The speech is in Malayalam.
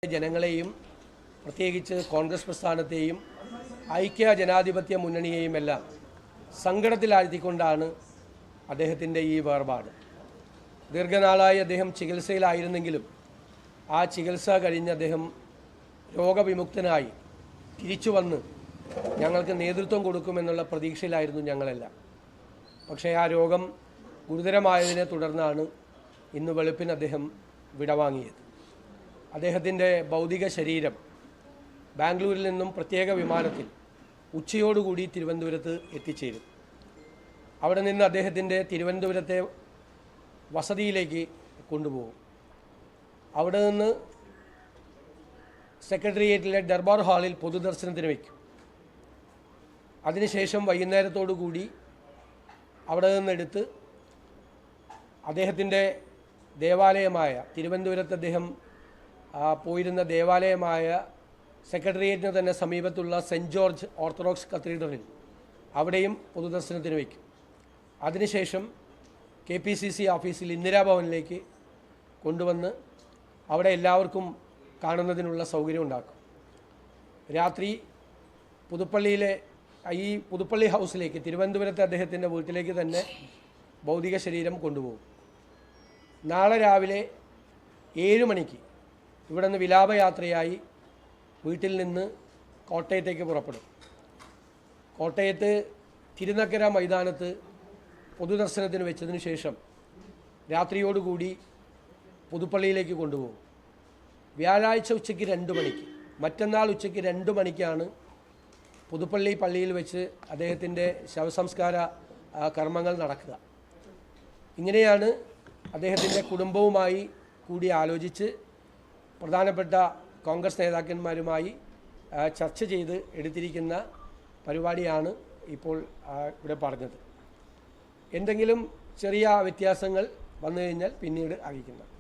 ജനങ്ങളെയും പ്രത്യേകിച്ച് കോൺഗ്രസ് പ്രസ്ഥാനത്തെയും ഐക്യ ജനാധിപത്യ മുന്നണിയെയും എല്ലാം സങ്കടത്തിലാഴ്ത്തിക്കൊണ്ടാണ് അദ്ദേഹത്തിൻ്റെ ഈ വേർപാട് ദീർഘനാളായി അദ്ദേഹം ചികിത്സയിലായിരുന്നെങ്കിലും ആ ചികിത്സ കഴിഞ്ഞ് അദ്ദേഹം രോഗവിമുക്തനായി തിരിച്ചു വന്ന് ഞങ്ങൾക്ക് നേതൃത്വം കൊടുക്കുമെന്നുള്ള പ്രതീക്ഷയിലായിരുന്നു ഞങ്ങളെല്ലാം പക്ഷേ ആ രോഗം ഗുരുതരമായതിനെ തുടർന്നാണ് ഇന്ന് വെളുപ്പിന് അദ്ദേഹം വിടവാങ്ങിയത് അദ്ദേഹത്തിൻ്റെ ഭൗതിക ശരീരം ബാംഗ്ലൂരിൽ നിന്നും പ്രത്യേക വിമാനത്തിൽ ഉച്ചയോടുകൂടി തിരുവനന്തപുരത്ത് എത്തിച്ചേരും അവിടെ നിന്ന് അദ്ദേഹത്തിൻ്റെ തിരുവനന്തപുരത്തെ വസതിയിലേക്ക് കൊണ്ടുപോകും അവിടെ നിന്ന് സെക്രട്ടേറിയറ്റിലെ ദർബാർ ഹാളിൽ പൊതുദർശനത്തിന് വയ്ക്കും അതിനുശേഷം വൈകുന്നേരത്തോടു കൂടി അവിടെ നിന്നെടുത്ത് അദ്ദേഹത്തിൻ്റെ ദേവാലയമായ തിരുവനന്തപുരത്ത് അദ്ദേഹം ആ, പോയിരുന്ന ദേവാലയമായ സെക്രട്ടേറിയറ്റിന് തന്നെ സമീപത്തുള്ള സെൻറ്റ് ജോർജ് ഓർത്തഡോക്സ് കത്തീഡ്രലിൽ അവിടെയും പൊതുദർശനത്തിന് വയ്ക്കും അതിനുശേഷം കെ പി സി സി ഓഫീസിൽ ഇന്ദിരാഭവനിലേക്ക് കൊണ്ടുവന്ന് അവിടെ എല്ലാവർക്കും കാണുന്നതിനുള്ള സൗകര്യം ഉണ്ടാക്കും രാത്രി പുതുപ്പള്ളിയിലെ ഈ പുതുപ്പള്ളി ഹൗസിലേക്ക് തിരുവനന്തപുരത്തെ അദ്ദേഹത്തിൻ്റെ വീട്ടിലേക്ക് തന്നെ ഭൗതിക ശരീരം കൊണ്ടുപോകും നാളെ രാവിലെ ഏഴ് മണിക്ക് ഇവിടെ നിന്ന് വിലാപയാത്രയായി വീട്ടിൽ നിന്ന് കോട്ടയത്തേക്ക് പുറപ്പെടും കോട്ടയത്ത് തിരുനക്കര മൈതാനത്ത് പൊതുദർശനത്തിന് വെച്ചതിന് ശേഷം രാത്രിയോടുകൂടി പുതുപ്പള്ളിയിലേക്ക് കൊണ്ടുപോകും വ്യാഴാഴ്ച ഉച്ചയ്ക്ക് രണ്ട് മണിക്ക് മറ്റന്നാൾ ഉച്ചയ്ക്ക് രണ്ട് മണിക്കാണ് പുതുപ്പള്ളി പള്ളിയിൽ വെച്ച് അദ്ദേഹത്തിൻ്റെ ശവസംസ്കാര ആ, കർമ്മങ്ങൾ നടക്കുക ഇങ്ങനെയാണ് അദ്ദേഹത്തിൻ്റെ കുടുംബവുമായി കൂടി ആലോചിച്ച് പ്രധാനപ്പെട്ട കോൺഗ്രസ് നേതാക്കന്മാരുമായി ആ, ചർച്ച ചെയ്ത് എടുത്തിരിക്കുന്ന പരിപാടിയാണ് ഇപ്പോൾ ആ, ഇവിടെ പറഞ്ഞത് എന്തെങ്കിലും ചെറിയ വ്യത്യാസങ്ങൾ വന്നു കഴിഞ്ഞാൽ പിന്നീട് അറിയിക്കുന്നത്